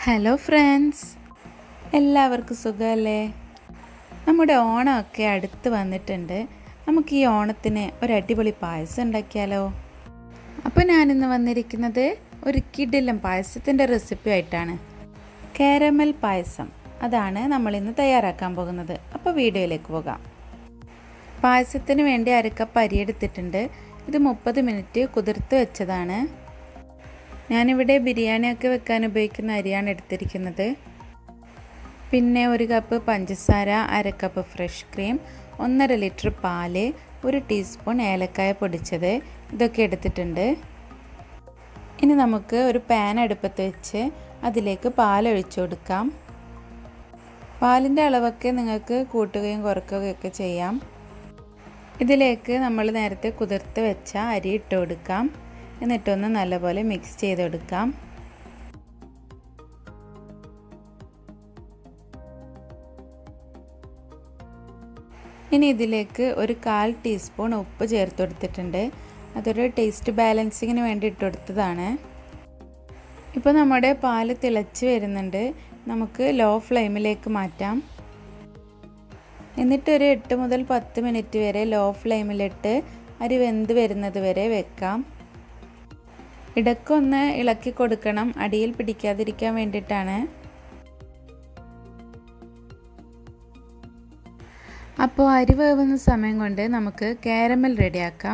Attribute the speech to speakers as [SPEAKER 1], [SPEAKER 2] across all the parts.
[SPEAKER 1] hello friends എല്ലാവർക്കും സുഖമല്ലേ നമ്മുടെ ഓണമൊക്കെ അടുത്ത് വന്നിട്ടുണ്ട് നമുക്ക് ഈ ഓണത്തിന് ഒരു അടിപൊളി പായസം ഉണ്ടാക്കിയാലോ അപ്പോൾ ഞാനിന്ന് വന്നിരിക്കുന്നത് ഒരു കിടിലം പായസത്തിൻ്റെ റെസിപ്പി ആയിട്ടാണ് കാരമൽ പായസം അതാണ് നമ്മളിന്ന് തയ്യാറാക്കാൻ പോകുന്നത് അപ്പോൾ വീഡിയോയിലേക്ക് പോകാം പായസത്തിന് വേണ്ടി അരക്കപ്പ് അരി എടുത്തിട്ടുണ്ട് ഇത് മുപ്പത് മിനിറ്റ് കുതിർത്ത് വെച്ചതാണ് ഞാനിവിടെ ബിരിയാണിയൊക്കെ വെക്കാൻ ഉപയോഗിക്കുന്ന അരിയാണ് എടുത്തിരിക്കുന്നത് പിന്നെ ഒരു കപ്പ് പഞ്ചസാര അര കപ്പ് ഫ്രഷ് ക്രീം ഒന്നര ലിറ്റർ പാല് ഒരു ടീസ്പൂൺ ഏലക്കായ പൊടിച്ചത് ഇതൊക്കെ എടുത്തിട്ടുണ്ട് ഇനി നമുക്ക് ഒരു പാൻ അടുപ്പത്ത് വെച്ച് അതിലേക്ക് പാൽ ഒഴിച്ചു കൊടുക്കാം പാലിൻ്റെ അളവൊക്കെ നിങ്ങൾക്ക് കൂട്ടുകയും കുറയ്ക്കുകയും ഒക്കെ ചെയ്യാം ഇതിലേക്ക് നമ്മൾ നേരത്തെ കുതിർത്ത് വെച്ച അരി ഇട്ട് കൊടുക്കാം എന്നിട്ടൊന്ന് നല്ലപോലെ മിക്സ് ചെയ്ത് കൊടുക്കാം ഇനി ഇതിലേക്ക് ഒരു കാൽ ടീസ്പൂൺ ഉപ്പ് ചേർത്ത് കൊടുത്തിട്ടുണ്ട് അതൊരു ടേസ്റ്റ് ബാലൻസിങ്ങിന് വേണ്ടി ഇട്ട് കൊടുത്തതാണ് ഇപ്പോൾ നമ്മുടെ പാല് തിളച്ച് വരുന്നുണ്ട് നമുക്ക് ലോ ഫ്ലെയിമിലേക്ക് മാറ്റാം എന്നിട്ട് ഒരു എട്ട് മുതൽ പത്ത് മിനിറ്റ് വരെ ലോ ഫ്ലെയിമിലിട്ട് അരി വെന്ത് വരുന്നത് വരെ വെക്കാം ഇടയ്ക്കൊന്ന് ഇളക്കി കൊടുക്കണം അടിയിൽ പിടിക്കാതിരിക്കാൻ വേണ്ടിയിട്ടാണ് അപ്പോൾ അരി വേവുന്ന സമയം കൊണ്ട് നമുക്ക് കാരമൽ റെഡിയാക്കാം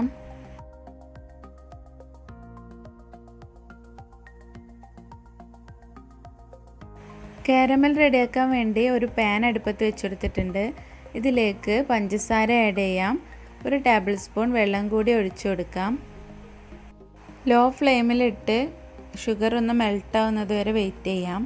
[SPEAKER 1] കാരമൽ റെഡിയാക്കാൻ വേണ്ടി ഒരു പാൻ അടുപ്പത്ത് വെച്ചെടുത്തിട്ടുണ്ട് ഇതിലേക്ക് പഞ്ചസാര ആഡ് ചെയ്യാം ഒരു ടേബിൾ സ്പൂൺ വെള്ളം കൂടി ഒഴിച്ചു കൊടുക്കാം ലോ ഫ്ലെയിമിലിട്ട് ഷുഗർ ഒന്ന് മെൽട്ട് ആവുന്നത് വരെ വെയിറ്റ് ചെയ്യാം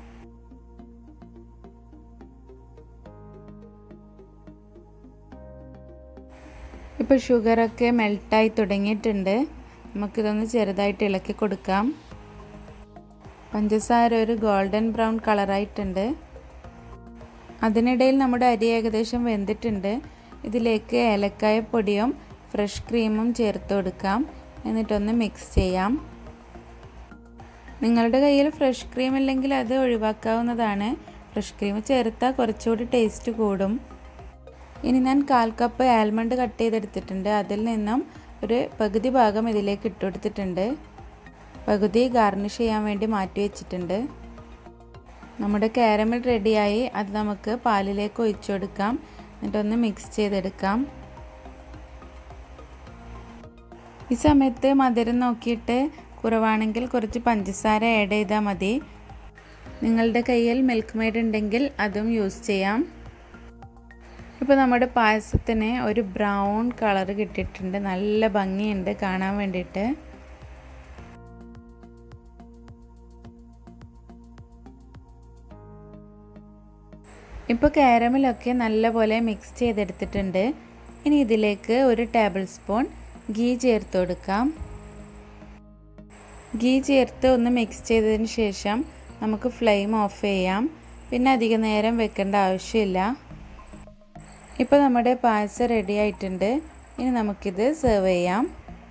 [SPEAKER 1] ഇപ്പോൾ ഷുഗറൊക്കെ മെൽട്ടായി തുടങ്ങിയിട്ടുണ്ട് നമുക്കിതൊന്ന് ചെറുതായിട്ട് ഇളക്കി കൊടുക്കാം പഞ്ചസാര ഒരു ഗോൾഡൻ ബ്രൗൺ കളറായിട്ടുണ്ട് അതിനിടയിൽ നമ്മുടെ അരി ഏകദേശം വെന്തിട്ടുണ്ട് ഇതിലേക്ക് ഏലക്കായ പൊടിയും ഫ്രഷ് ക്രീമും ചേർത്ത് കൊടുക്കാം എന്നിട്ടൊന്ന് മിക്സ് ചെയ്യാം നിങ്ങളുടെ കയ്യിൽ ഫ്രഷ് ക്രീം ഇല്ലെങ്കിൽ അത് ഒഴിവാക്കാവുന്നതാണ് ഫ്രഷ് ക്രീം ചേർത്താൽ കുറച്ചുകൂടി ടേസ്റ്റ് കൂടും ഇനി ഞാൻ കാൽ കപ്പ് ആൽമണ്ട് കട്ട് ചെയ്തെടുത്തിട്ടുണ്ട് അതിൽ നിന്നും ഒരു പകുതി ഭാഗം ഇതിലേക്ക് ഇട്ട് കൊടുത്തിട്ടുണ്ട് പകുതി ഗാർണിഷ് ചെയ്യാൻ വേണ്ടി മാറ്റി വെച്ചിട്ടുണ്ട് നമ്മുടെ കാരമൽ റെഡിയായി അത് നമുക്ക് പാലിലേക്ക് ഒഴിച്ചു കൊടുക്കാം എന്നിട്ടൊന്ന് മിക്സ് ചെയ്തെടുക്കാം ഈ സമയത്ത് മധുരം നോക്കിയിട്ട് കുറവാണെങ്കിൽ കുറച്ച് പഞ്ചസാര ആഡ് ചെയ്താൽ മതി നിങ്ങളുടെ കയ്യിൽ മിൽക്ക് മെയ്ഡ് ഉണ്ടെങ്കിൽ അതും യൂസ് ചെയ്യാം ഇപ്പോൾ നമ്മുടെ പായസത്തിന് ഒരു ബ്രൗൺ കളർ കിട്ടിയിട്ടുണ്ട് നല്ല ഭംഗിയുണ്ട് കാണാൻ വേണ്ടിയിട്ട് ഇപ്പോൾ കാരമലൊക്കെ നല്ലപോലെ മിക്സ് ചെയ്തെടുത്തിട്ടുണ്ട് ഇനി ഇതിലേക്ക് ഒരു ടേബിൾ സ്പൂൺ ഗീ ചേർത്ത് കൊടുക്കാം ഗീ ചേർത്ത് ഒന്ന് മിക്സ് ചെയ്തതിന് ശേഷം നമുക്ക് ഫ്ലെയിം ഓഫ് ചെയ്യാം പിന്നെ അധിക നേരം വെക്കേണ്ട ആവശ്യമില്ല ഇപ്പോൾ നമ്മുടെ പായസം റെഡി ആയിട്ടുണ്ട് ഇനി നമുക്കിത് സെർവ് ചെയ്യാം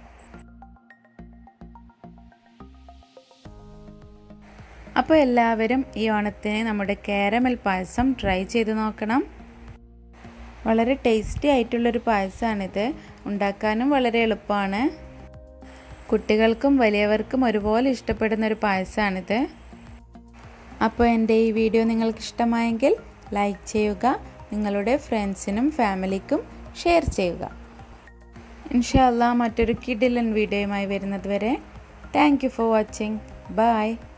[SPEAKER 1] അപ്പോൾ എല്ലാവരും ഈ ഓണത്തിന് നമ്മുടെ കാരമൽ പായസം ട്രൈ ചെയ്ത് നോക്കണം വളരെ ടേസ്റ്റി ആയിട്ടുള്ളൊരു പായസമാണിത് ഉണ്ടാക്കാനും വളരെ എളുപ്പമാണ് കുട്ടികൾക്കും വലിയവർക്കും ഒരുപോലെ ഇഷ്ടപ്പെടുന്ന ഒരു പായസമാണിത് അപ്പോൾ എൻ്റെ ഈ വീഡിയോ നിങ്ങൾക്ക് ഇഷ്ടമായെങ്കിൽ ലൈക്ക് ചെയ്യുക നിങ്ങളുടെ ഫ്രണ്ട്സിനും ഫാമിലിക്കും ഷെയർ ചെയ്യുക ഇൻഷാല്ല മറ്റൊരു കിഡിലൻ വീഡിയോയുമായി വരുന്നത് വരെ thank you for watching by